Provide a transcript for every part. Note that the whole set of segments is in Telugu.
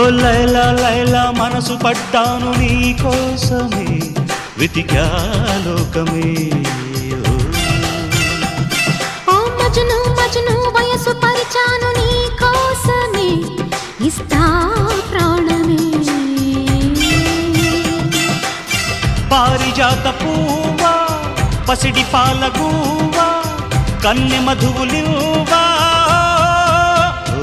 లైలా లైలా మనసు పడ్డాను నీ కోసమే వెతికా లోకమే ఓ. ఓ మజను మజను వయసు పరిచాను నీ కోసమే ఇస్తా ప్రాణమే పారిజాత పూవా పసిడి పాలగూవా కన్నె మధువులివ్వా ఓ.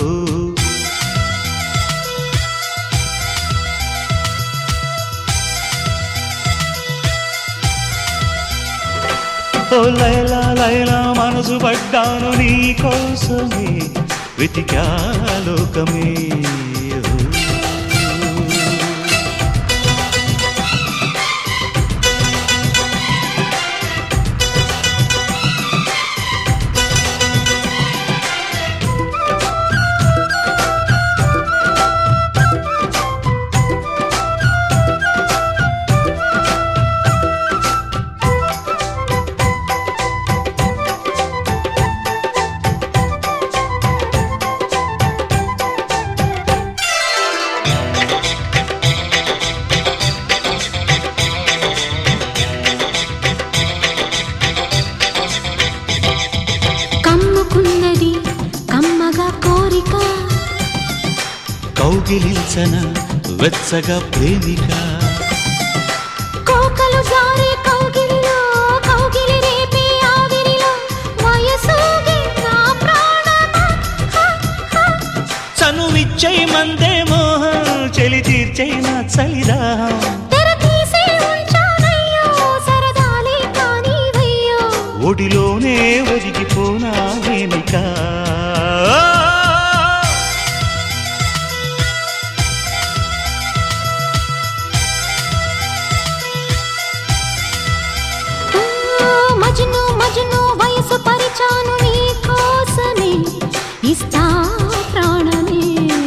ఓ లైలా లైలా మనసు పడ్డాను నీ కోసమే వెతికా లోకమే ఓ. కమ్ముకున్నది కమ్మగా కోరిక కౌగిలించన వెచ్చగా ప్రేమిక కోకలు జారే కౌగిలిలో కౌగిలి రేపే ఆవిరిలో వయసూగే నా ప్రాణమా హ, హ. చనువిచ్చై మందే మోహం చెలి తీర్చై నా చలిదాహం తెర తీసే ఉంచానయ్యో సరదాలే కానివయ్యో ఒడిలోనే ఒదిగిపోనా ప్రేమిక ఓ మజను మజను వయసు పరిచాను నీ కోసమే ఇస్తా ప్రాణమే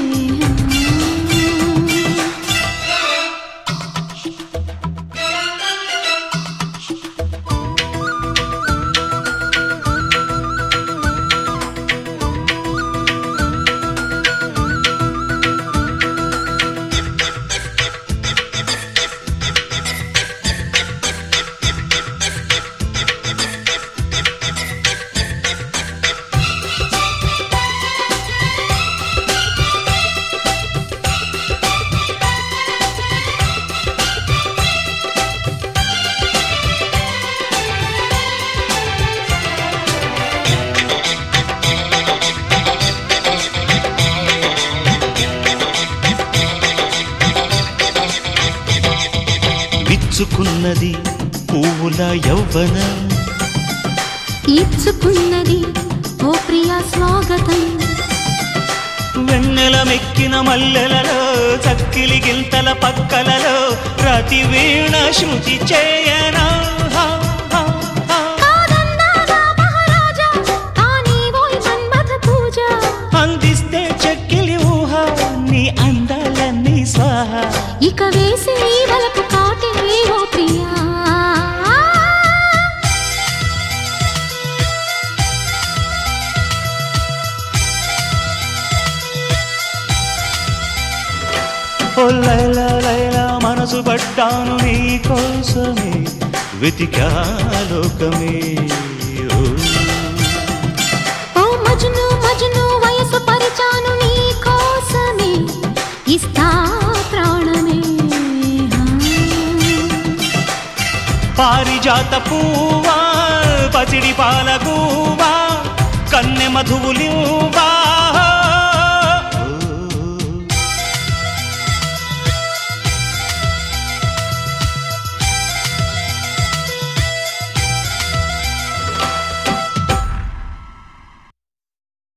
విచ్చుకున్నది పువ్వుల యవ్వన ఇచ్చుకున్నది ఓ ప్రియా స్వాగతం వెన్నెల మెక్కిన మల్లెలలో చక్కిలి గింతల పక్కలలో ప్రతి వీణ శృతి చేయనా హా, హా, హా. కాదన్నాగా మహారాజా కానీ ఓయ్ మన్మథ పూజ అందిస్తే చెక్కిలి ఊహ నీ అందాలన్నీ స్వాహ ఇక వేసే వలకు కాటే ఓ ప్రియా ఓ లైలా లైలా మనసు పడ్డాను నీ కోసమే వెతికా లోకమే ఓ. ఓ మజను మజను వయసు పరిచాను నీ కోసమే ఇస్తా ప్రాణమే పారిజాత పూవా పసిడి పాలగూవా కన్నె మధువులివ్వా